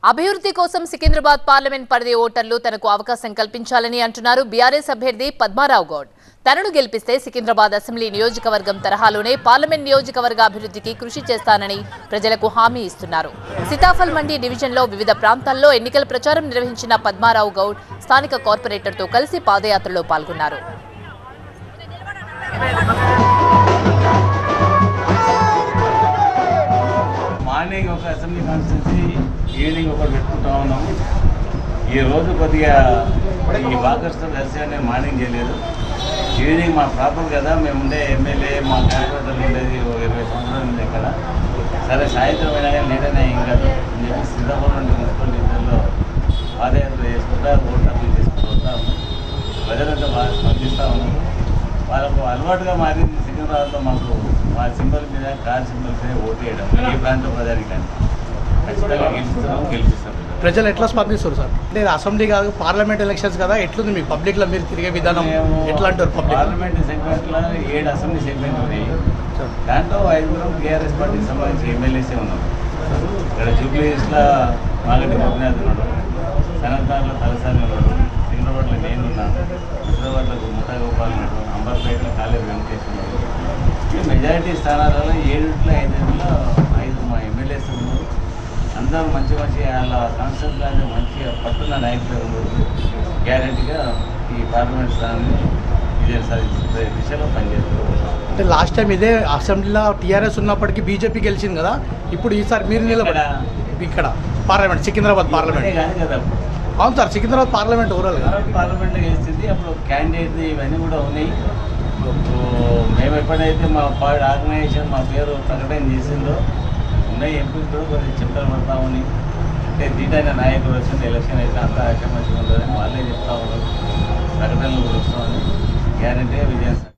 అభివృద్ధి కోసం సికింద్రాబాద్ పార్లమెంట్ పరిధి ఓటర్లు తనకు అవకాశం కల్పించాలని అంటున్నారు బీఆర్ఎస్ అభ్యర్థి పద్మారావు గౌడ్ తనను గెలిపిస్తే సికింద్రాబాద్ అసెంబ్లీ నియోజకవర్గం తరహాలోనే పార్లమెంట్ నియోజకవర్గ అభివృద్ధికి కృషి చేస్తానని ప్రజలకు హామీ ఇస్తున్నారు సీతాఫల్ మండి డివిజన్లో వివిధ ప్రాంతాల్లో ఎన్నికల ప్రచారం నిర్వహించిన పద్మారావు గౌడ్ స్థానిక కార్పొరేటర్తో కలిసి పాదయాత్రలో పాల్గొన్నారు మార్నింగ్ ఒక అసెంబ్లీ కాన్స్టిట్యూన్సీ ఈవినింగ్ ఒకటి పెట్టుకుంటా ఉన్నాము ఈ రోజు కొద్దిగా ఈ వాకర్స్తో కలిసి నేను మార్నింగ్ చేయలేదు ఈవినింగ్ మా ప్రాపర్ కదా మేము ఉండే ఎమ్మెల్యే మా కార్పొరేటర్లు ఉండేది ఓ ఇరవై సంవత్సరాలు ఉంది ఇక్కడ సరే సాయంత్రం అయినా కానీ లేటైనా ఏం కాదు అని చెప్పి శ్రీకాకుళం నుండి మున్సిపల్ నిధుల్లో పాదయాత్ర చేసుకుంటా ఓట్లు చేసుకుంటూ వస్తా ఉన్నాం ప్రజలంతా బాగా స్పందిస్తూ ఉన్నారు వాళ్ళకు అలవాటుగా మారింది సికింద్రాబాద్లో మాకు మా సింబల్ మీద కార్ సింబల్ మీద ఓటు వేయడం ఈ ప్రాంత ప్రజానికి ఖచ్చితంగా గెలుస్తున్నాం గెలిపిస్తాం ప్రజలు ఎట్లా స్పందిస్తారు సార్ అంటే ఇది అసెంబ్లీ కాదు పార్లమెంట్ ఎలక్షన్స్ కదా ఎట్లుంది మీకు పబ్లిక్లో మీరు తిరిగే విధానం మేము ఎట్లా అంటారు పబ్లిక్ పార్లమెంట్ సెగ్మెంట్లో ఏడు అసెంబ్లీ సెగ్మెంట్ ఉన్నాయి దాంట్లో ఐదుగురం టీఆర్ఎస్ పార్టీకి సంబంధించి ఎమ్మెల్యేసే ఉన్నారు ఇక్కడ జూబ్లీ హిల్స్లో మాగంటి గోపినాథ్ ఉన్నాడు సనత్నాథ్లో తలసాని ఉన్నాడు సికింద్రాబాద్లో నేను ఉన్నాను హైదరాబాద్లో ముఠా గోపాల్ ఉన్నాడు అంబర్పేటలో కాలేజీ వెంకటేష్ ఉన్నాడు ఈ మెజారిటీ స్థానాలలో ఏడుట్లో ఐదులో ఐదు మా ఎమ్మెల్యేస్ ఉన్నారు అందరూ మంచి మంచి వాళ్ళ కాన్స్టిట్యూన్సీ మంచిగా పట్టున్న నాయకులు ఉన్నారు గ్యారెంటీగా ఈ పార్లమెంట్ స్థానాన్ని విజయం సాధించే దిశలో పనిచేస్తారు అంటే లాస్ట్ టైం ఇదే అసెంబ్లీలో టీఆర్ఎస్ ఉన్నప్పటికీ బీజేపీ గెలిచింది కదా ఇప్పుడు ఈసారి మీరు నిలబడి ఇక్కడ పార్లమెంట్ సికింద్రాబాద్ పార్లమెంట్ కాదు కదా అవును సార్ సికింద్రాబాద్ పార్లమెంట్ ఓవరాల్గా పార్లమెంట్లో గెలిచింది అప్పుడు క్యాండిడేట్ ఇవన్నీ కూడా ఉన్నాయి ఇప్పుడు మేము ఎప్పుడైతే మా పార్టీ ఆర్గనైజేషన్ మా పేరు ప్రకటన చేసిందో ఉన్నాయి ఎంపీలు కూడా కొద్దిగా చింతలు పడతా ఉన్నాయి అంటే దీటైన నాయకుడు వచ్చింది ఎలక్షన్ అయితే అంతా మంచిగా ఉంటుందని వాళ్ళే చెప్తా ఉన్నారు ప్రకటనలు కూడా వస్తామని గ్యారంటీగా విజయం